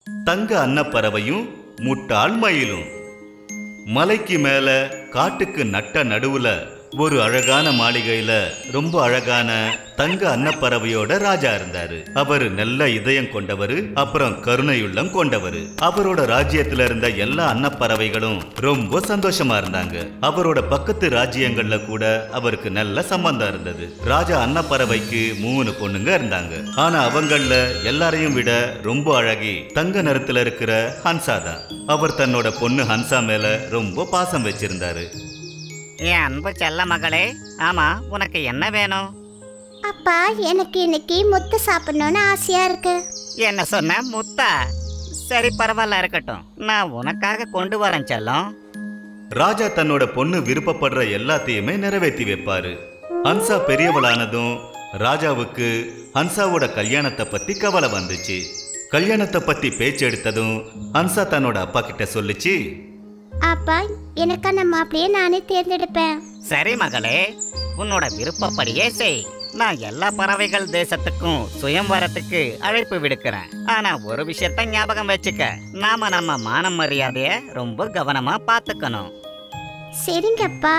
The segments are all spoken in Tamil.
தங்க அன்னப்பறவையும் முட்டாள் மயிலும் மலைக்கு மேல காட்டுக்கு நட்ட நடுவுல ஒரு அழகான மாளிகையில ரொம்ப அழகான தங்க அன்னப்பறவையோட ராஜா இருந்தாரு அவரு நல்ல இதயம் கொண்டவரு அப்புறம் கருணையுள்ளம் கொண்டவரு அவரோட ராஜ்யத்துல இருந்த எல்லா அன்னப்பறவைகளும் ரொம்ப சந்தோஷமா இருந்தாங்க அவரோட பக்கத்து ராஜ்யங்கள்ல கூட அவருக்கு நல்ல சம்பந்தம் இருந்தது ராஜா அன்னப்பறவைக்கு மூணு பொண்ணுங்க இருந்தாங்க ஆனா அவங்கள எல்லாரையும் விட ரொம்ப அழகி தங்க நிறத்துல இருக்கிற ஹன்சா தான் அவர் தன்னோட பொண்ணு ஹன்சா மேல ரொம்ப பாசம் வச்சிருந்தாரு என் அன்பு செல்ல மகளே ஆமா உனக்கு என்ன வேணும் அப்பா எனக்கு இன்னைக்கு முத்து சாப்பிடணும்னு ஆசையா இருக்கு என்ன சொன்ன முத்தா சரி பரவாயில்ல இருக்கட்டும் நான் உனக்காக கொண்டு வரேன் செல்லம் ராஜா தன்னோட பொண்ணு விருப்பப்படுற எல்லாத்தையுமே நிறைவேற்றி வைப்பாரு ஹன்சா பெரியவளானதும் ராஜாவுக்கு ஹன்சாவோட கல்யாணத்தை பத்தி கவலை வந்துச்சு கல்யாணத்தை பத்தி பேச்சு எடுத்ததும் ஹன்சா தன்னோட அப்பா கிட்ட சொல்லுச்சு அப்பா எனக்கான மாப்பிளையே நானே தேர்ந்தெடுப்பேன் சரி மகளே உன்னோட விருப்பப்படியே செய் நான் எல்லா பறவைகள் தேசத்துக்கும் சுயம்வரத்துக்கு அழைப்பு விடுக்கிறேன் ஆனா ஒரு விஷயத்த ஞாபகம் வச்சுக்க நாம நம்ம மானம் மரியாதைய ரொம்ப கவனமா பாத்துக்கணும் சரிங்கப்பா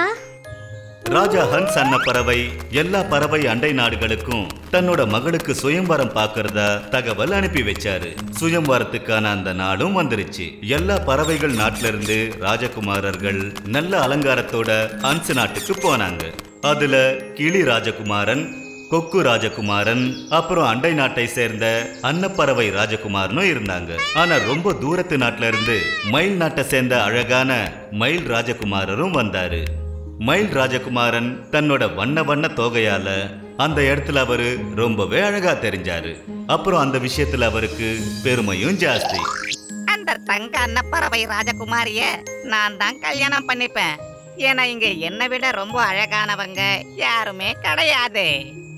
ராஜா ஹன்ஸ் அன்ன பறவை எல்லா பறவை அண்டை நாடுகளுக்கும் தன்னோட மகளுக்கு சுயம்வரம் பார்க்கறதா தகவல் அனுப்பி வச்சாரு சுயம்வரத்துக்கான அந்த நாளும் வந்துருச்சு எல்லா பறவைகள் நாட்டில இருந்து ராஜகுமாரர்கள் நல்ல அலங்காரத்தோட ஹன்ஸ் நாட்டுக்கு போனாங்க அதுல கிளி ராஜகுமாரன் கொக்கு ராஜகுமாரன் அப்புறம் அண்டை நாட்டை சேர்ந்த அன்னப்பறவை ராஜகுமாரனும் இருந்தாங்க ஆனா ரொம்ப தூரத்து நாட்டுல இருந்து மயில் நாட்டை சேர்ந்த அழகான மயில் ராஜகுமாரரும் வந்தாரு மயில் ராஜகுமாரன் தன்னோட வண்ண வண்ண தோகையால அந்த இடத்துல அவரு ரொம்பவே அழகா தெரிஞ்சாரு அப்புறம் அந்த விஷயத்துல அவருக்கு பெருமையும் ஜாஸ்தி அந்த தங்க அன்னப்பறவை ராஜகுமாரிய நான் தான் கல்யாணம் பண்ணிப்பேன் ஏன்னா இங்க என்னை விட ரொம்ப அழகானவங்க யாருமே கிடையாது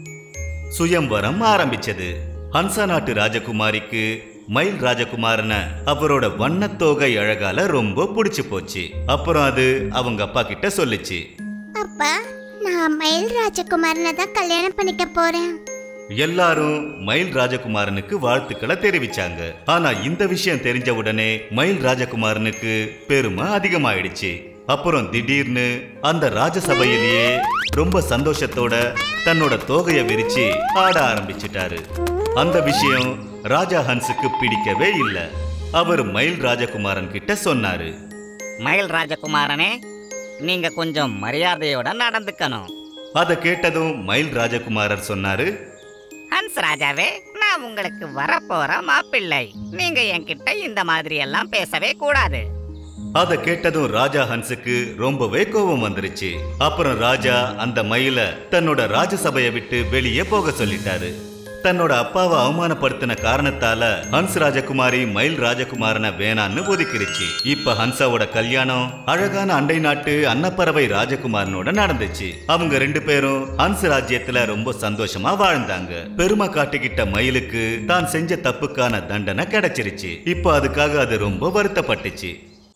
சுயம்வரம் ஆரம்பிச்சது ஹன்சா நாட்டு ராஜகுமாரிக்கு மயில் ராஜகுமாரன அவரோட வண்ணத்தோகை அழகால ரொம்ப பிடிச்சு போச்சு அப்புறம் அது அவங்க அப்பா கிட்ட சொல்லுச்சு அப்பா நான் மயில் ராஜகுமாரனை தான் கல்யாணம் பண்ணிக்க போறேன் எல்லாரும் மயில் ராஜகுமாரனுக்கு வாழ்த்துக்களை தெரிவிச்சாங்க ஆனா இந்த விஷயம் தெரிஞ்ச உடனே மயில் ராஜகுமாரனுக்கு பெருமை அதிகமாயிடுச்சு அப்புறம் திடீர்னு அந்த ராஜசபையிலேயே ரொம்ப சந்தோஷத்தோட தன்னோட தோகைய விரிச்சு ஆட ஆரம்பிச்சிட்டாரு அந்த விஷயம் ராஜா ஹன்ஸுக்கு பிடிக்கவே இல்ல அவர் மயில் ராஜகுமாரன் கிட்ட சொன்னாரு மயில் ராஜகுமாரனே நீங்க கொஞ்சம் மரியாதையோட நடந்துக்கணும் அதை கேட்டதும் மயில் ராஜகுமாரர் சொன்னாரு ஹன்ஸ் ராஜாவே நான் உங்களுக்கு வரப்போற மாப்பிள்ளை நீங்க என்கிட்ட இந்த மாதிரி எல்லாம் பேசவே கூடாது அதை கேட்டதும் ராஜா ஹன்ஸுக்கு ரொம்பவே கோபம் வந்துருச்சு அப்புறம் ராஜா அந்த மயில தன்னோட ராஜசபையை விட்டு வெளியே போக சொல்லிட்டாரு தன்னோட அப்பாவை அவமானப்படுத்தின காரணத்தால ஹன்ஸ் ராஜகுமாரி மயில் ராஜகுமாரனை வேணான்னு ஒதுக்கிருச்சு இப்ப ஹன்சாவோட கல்யாணம் அழகான அண்டை நாட்டு அன்னப்பறவை ராஜகுமாரனோட நடந்துச்சு அவங்க ரெண்டு பேரும் ஹன்ஸ் ராஜ்யத்துல ரொம்ப சந்தோஷமா வாழ்ந்தாங்க பெருமை காட்டிக்கிட்ட மயிலுக்கு தான் செஞ்ச தப்புக்கான தண்டனை கிடைச்சிருச்சு இப்ப அதுக்காக அது ரொம்ப வருத்தப்பட்டுச்சு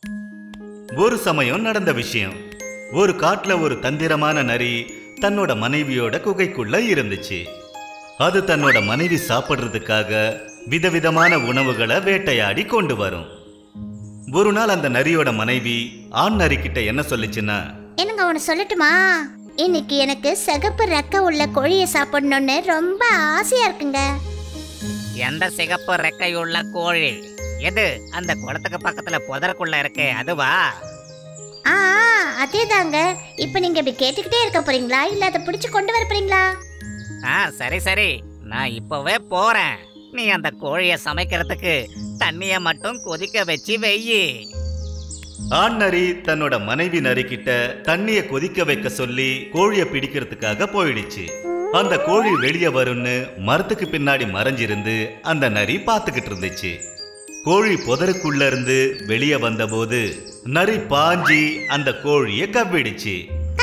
ஒரு சமயம் நடந்த விஷயம் ஒரு காட்டுல ஒரு தந்திரமான நரி தன்னோட மனைவியோட குகைக்குள்ள இருந்துச்சு அது தன்னோட மனைவி சாப்பிடுறதுக்காக விதவிதமான உணவுகளை வேட்டையாடி கொண்டு வரும் ஒரு நாள் அந்த நரியோட மனைவி ஆண் நரி கிட்ட என்ன சொல்லுச்சுன்னா என்னங்க ஒன்று சொல்லட்டுமா இன்னைக்கு எனக்கு சிகப்பு ரெக்க உள்ள கோழியை சாப்பிடணும்னு ரொம்ப ஆசையா இருக்குங்க எந்த சிகப்பு ரெக்கையுள்ள கோழி எது அந்த குளத்துக்கு பக்கத்துல புதருக்குள்ள இருக்கே அதுவா ஆ அதே தாங்க இப்போ நீங்க இப்படி கேட்டுக்கிட்டே இருக்க போறீங்களா இல்ல அதை பிடிச்சு கொண்டு வர போறீங்களா ஆ சரி சரி நான் இப்பவே போறேன் நீ அந்த கோழிய சமைக்கிறதுக்கு தண்ணிய மட்டும் கொதிக்க வச்சு வெயி ஆண் நரி தன்னோட மனைவி நரி கிட்ட தண்ணிய கொதிக்க வைக்க சொல்லி கோழிய பிடிக்கிறதுக்காக போயிடுச்சு அந்த கோழி வெளியே வரும்னு மரத்துக்கு பின்னாடி மறைஞ்சிருந்து அந்த நரி பார்த்துக்கிட்டு இருந்துச்சு கோழி புதருக்குள்ள இருந்து வெளியே வந்தபோது நரி பாஞ்சி அந்த கோழிய கவ்விடுச்சு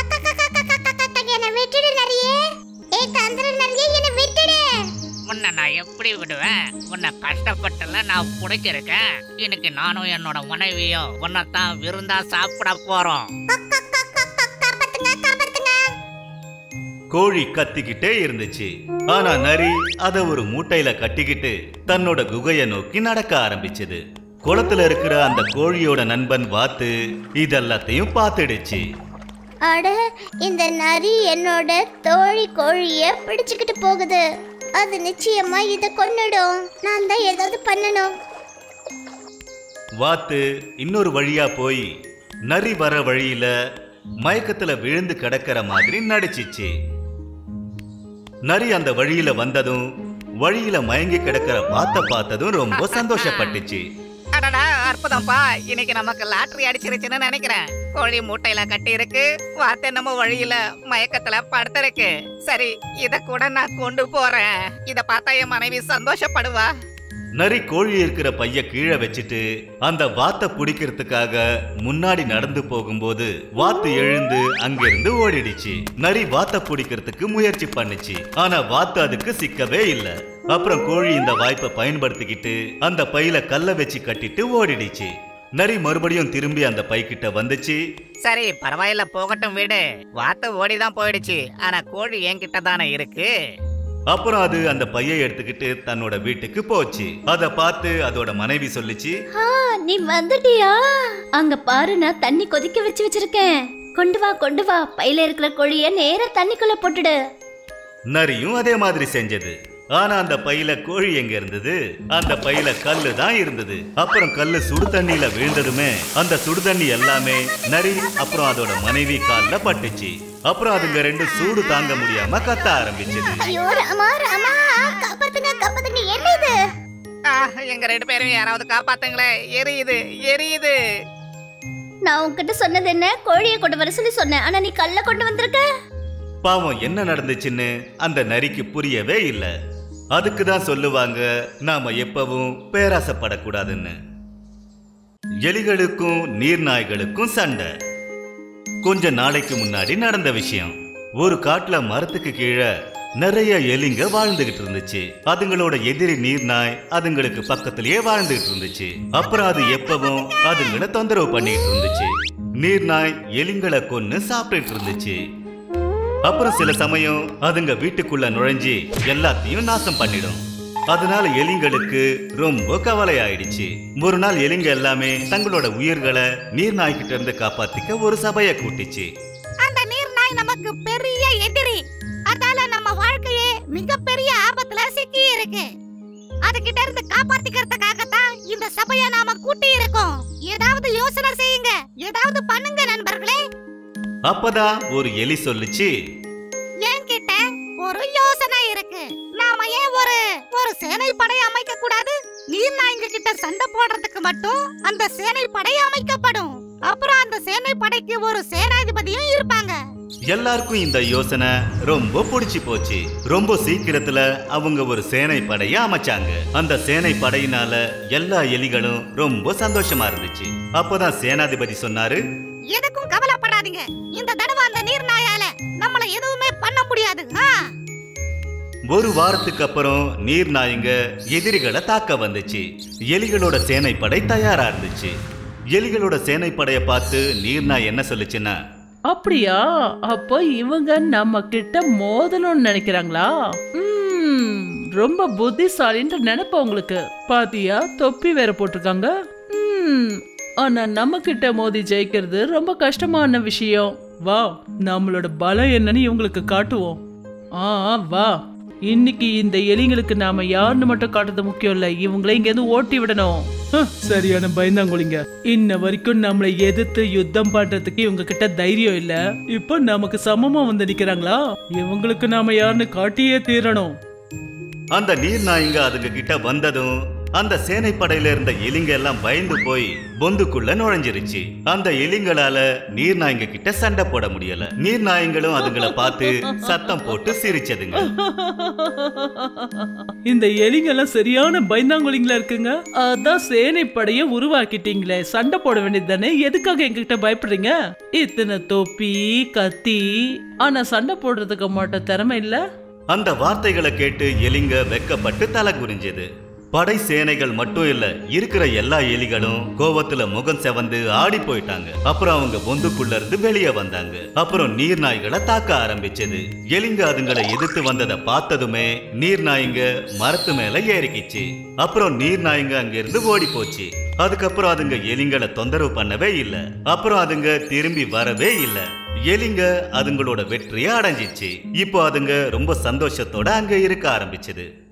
என்ன விட்டுடு நரியே ஏ தந்திர நரியே என்ன விட்டுடு உன்னை நான் எப்படி விடுவேன் உன்னை கஷ்டப்பட்டுல நான் பிடிச்சிருக்கேன் இன்னைக்கு நானும் என்னோட மனைவியும் உன்னைத்தான் விருந்தா சாப்பிட போறோம் காப்பாத்துங்க காப்பாத்துங்க கோழி கத்திக்கிட்டே இருந்துச்சு ஆனா நரி அத ஒரு மூட்டையில கட்டிக்கிட்டு தன்னோட குகைய நோக்கி நடக்க ஆரம்பிச்சது குளத்துல இருக்கிற அந்த கோழியோட நண்பன் வாத்து இதெல்லாத்தையும் பார்த்துடுச்சு அட இந்த நரி என்னோட தோழி கோழிய பிடிச்சுக்கிட்டு போகுது அது நிச்சயமா இதை கொன்னுடும் நான் தான் ஏதாவது பண்ணணும் வாத்து இன்னொரு வழியா போய் நரி வர வழியில மயக்கத்துல விழுந்து கிடக்கிற மாதிரி நடிச்சிச்சு நரி அந்த வழியில வந்ததும் வழியில மயங்கி கிடக்கிற வாத்த பார்த்ததும் ரொம்ப சந்தோஷப்பட்டுச்சு அடடா அற்புதம்ப்பா இன்னைக்கு நமக்கு லாட்டரி அடிச்சிருச்சுன்னு நினைக்கிறேன் கோழி மூட்டையில கட்டி இருக்கு வாத்து நம்ம வழியில மயக்கத்துல படுத்திருக்கு சரி இத கூட நான் கொண்டு போறேன் இத பார்த்தா என் மனைவி சந்தோஷப்படுவா நரி கோழி இருக்கிற பைய கீழே வச்சுட்டு அந்த வாத்தை பிடிக்கிறதுக்காக முன்னாடி நடந்து போகும்போது வாத்து எழுந்து அங்கிருந்து ஓடிடுச்சு நரி வாத்தை பிடிக்கிறதுக்கு முயற்சி பண்ணுச்சு ஆனா வாத்து அதுக்கு சிக்கவே இல்ல அப்புறம் கோழி இந்த வாய்ப்பை பயன்படுத்திக்கிட்டு அந்த பையில கல்ல வச்சு கட்டிட்டு ஓடிடுச்சு நரி மறுபடியும் திரும்பி அந்த பை கிட்ட வந்துச்சு சரி பரவாயில்ல போகட்டும் விடு வாத்து ஓடிதான் போயிடுச்சு ஆனா கோழி என்கிட்ட தானே இருக்கு அப்புறம் அது அந்த பையை எடுத்துக்கிட்டு தன்னோட வீட்டுக்கு போச்சு அதை பார்த்து அதோட மனைவி சொல்லுச்சு ஆ நீ வந்துட்டியா அங்க பாரு நான் தண்ணி கொதிக்க வச்சு வச்சிருக்கேன் கொண்டு வா கொண்டு வா பையில இருக்கிற கோழிய நேரா தண்ணிக்குள்ள போட்டுடு நரியும் அதே மாதிரி செஞ்சது ஆனா அந்த பையில கோழி எங்க இருந்தது அந்த பையில கல்லு தான் இருந்தது அப்புறம் கல்லு சுடு தண்ணியில விழுந்ததுமே அந்த சுடு தண்ணி எல்லாமே நரி அப்புறம் அதோட மனைவி கால்ல பட்டுச்சு அப்புறம் அதுங்க ரெண்டு சூடு தாங்க முடியாம கத்த ஆரம்பிச்சது ஐயோ ராமா ராமா காப்பாத்துங்க காப்பாத்துங்க என்ன இது ஆ, எங்க ரெண்டு பேரும் யாராவது காப்பாத்துங்களே எரியுது எரியுது நான் உன்கிட்ட சொன்னது என்ன கோழியை கொண்டு வர சொல்லி சொன்னேன் ஆனா நீ கல்ல கொண்டு வந்திருக்க பாவம் என்ன நடந்துச்சுன்னு அந்த நரிக்கு புரியவே இல்ல அதுக்கு தான் சொல்லுவாங்க நாம எப்பவும் பேராசப்படக்கூடாதுன்னு எலிகளுக்கும் நீர்நாய்களுக்கும் சண்டை கொஞ்ச நாளைக்கு முன்னாடி நடந்த விஷயம் ஒரு காட்டுல மரத்துக்கு கீழே நிறைய எலிங்க வாழ்ந்துகிட்டு இருந்துச்சு அதுங்களோட எதிரி நீர்நாய் அதுங்களுக்கு பக்கத்திலேயே வாழ்ந்துகிட்டு இருந்துச்சு அப்புறம் அது எப்பவும் அதுங்களை தொந்தரவு பண்ணிட்டு இருந்துச்சு நீர்நாய் எலிங்களை கொன்னு சாப்பிட்டுட்டு இருந்துச்சு அப்புறம் சில சமயம் அதுங்க வீட்டுக்குள்ள நுழைஞ்சு எல்லாத்தையும் நாசம் பண்ணிடும் அதனால எலிங்களுக்கு ரொம்ப கவலை ஆயிடுச்சு ஒரு நாள் எலிங்க எல்லாமே தங்களோட உயிர்களை நீர்நாய்கிட்ட இருந்து காப்பாத்திக்க ஒரு சபையை கூட்டிச்சு அந்த நீர்நாய் நமக்கு பெரிய எதிரி அதால நம்ம வாழ்க்கையே மிகப்பெரிய ஆபத்துல சிக்கி இருக்கு அதுகிட்ட இருந்து காப்பாத்திக்கிறதுக்காக தான் இந்த சபைய நாம கூட்டி இருக்கோம் ஏதாவது யோசனை செய்யுங்க ஏதாவது பண்ணுங்க நண்பர்களே அப்பதான் ஒரு எலி சொல்லுச்சு என்கிட்ட ஒரு யோசனை இருக்கு நாம ஏன் ஒரு ஒரு சேனை படை அமைக்க கூடாது நீர்நாய்ங்க கிட்ட சண்டை போடுறதுக்கு மட்டும் அந்த சேனை படை அமைக்கப்படும் அப்புறம் அந்த சேனை படைக்கு ஒரு சேனாதிபதியும் இருப்பாங்க எல்லாருக்கும் இந்த யோசனை ரொம்ப பிடிச்சு போச்சு ரொம்ப சீக்கிரத்துல அவங்க ஒரு சேனை படைய அமைச்சாங்க அந்த சேனை படையினால எல்லா எலிகளும் ரொம்ப சந்தோஷமா இருந்துச்சு அப்பதான் சேனாதிபதி சொன்னாரு எதுக்கும் கவலைப்படாதீங்க இந்த தடவை அந்த நீர்நாயால நம்மள எதுவுமே பண்ண முடியாது ஆ? ஒரு வாரத்துக்கு அப்புறம் நீர் நாய்ங்க எதிரிகளை தாக்க வந்துச்சு எலிகளோட சேனைப்படை தயாரா இருந்துச்சு எலிகளோட சேனைப்படைய பார்த்து நீர்நாய் என்ன சொல்லுச்சுன்னா அப்படியா அப்போ இவங்க நம்ம கிட்ட மோதணும்னு நினைக்கிறாங்களா ம், ரொம்ப புத்திசாலின்ற நினைப்ப உங்களுக்கு பாத்தியா தொப்பி வேற போட்டிருக்காங்க ம், ஆனா நம்ம கிட்ட மோதி ஜெயிக்கிறது ரொம்ப கஷ்டமான விஷயம் வா நம்மளோட பலம் என்னன்னு இவங்களுக்கு காட்டுவோம் ஆ வா இன்னைக்கு இந்த எலிங்களுக்கு நாம யாருன்னு மட்டும் காட்டுறது முக்கியம் இல்ல இவங்கள இங்க இருந்து ஓட்டி விடணும் ஹ், சரியான பயந்தாங்குழிங்க இன்ன வரைக்கும் நம்மளை எதிர்த்து யுத்தம் பண்றதுக்கு இவங்க கிட்ட தைரியம் இல்ல இப்போ நமக்கு சமமா வந்து நிக்கிறாங்களா இவங்களுக்கு நாம யாருன்னு காட்டியே தீரணும் அந்த நீர் நாய்ங்க அதுங்க கிட்ட வந்ததும் அந்த சேனைப்படையில இருந்த எலிங்க எல்லாம் பயந்து போய் பொந்துக்குள்ள நுழைஞ்சிருச்சு அந்த எலிங்களால நீர் நாய்ங்க கிட்ட சண்டை போட முடியல நீர் நாய்ங்களும் அதுங்களை பார்த்து சத்தம் போட்டு சிரிச்சதுங்க இந்த எலிங்கெல்லாம் சரியான பயந்தாங்குழிங்களா இருக்குங்க அதான் சேனை படைய உருவாக்கிட்டீங்களே சண்டை போட வேண்டியது தானே எதுக்காக எங்ககிட்ட பயப்படுறீங்க இத்தனை தொப்பி கத்தி ஆனா சண்டை போடுறதுக்கு மட்டும் திறமை இல்ல அந்த வார்த்தைகளை கேட்டு எலிங்க வெக்கப்பட்டு தலை குனிஞ்சது படை சேனைகள் மட்டும் இல்ல இருக்கிற எல்லா எலிகளும் கோவத்துல முகம் செவந்து ஆடி போயிட்டாங்க அப்புறம் அவங்க பொந்துக்குள்ள இருந்து வெளியே வந்தாங்க அப்புறம் நீர் நாய்களை தாக்க ஆரம்பிச்சது எலிங்க அதுங்களை எதிர்த்து வந்ததை பார்த்ததுமே நீர் நாய்ங்க மரத்து மேல ஏறிக்கிச்சு அப்புறம் நீர் நாய்ங்க அங்க இருந்து ஓடி போச்சு அதுக்கப்புறம் அதுங்க எலிங்களை தொந்தரவு பண்ணவே இல்ல அப்புறம் அதுங்க திரும்பி வரவே இல்ல எலிங்க அதுங்களோட வெற்றியை அடைஞ்சிச்சு இப்போ அதுங்க ரொம்ப சந்தோஷத்தோட அங்க இருக்க ஆரம்பிச்சது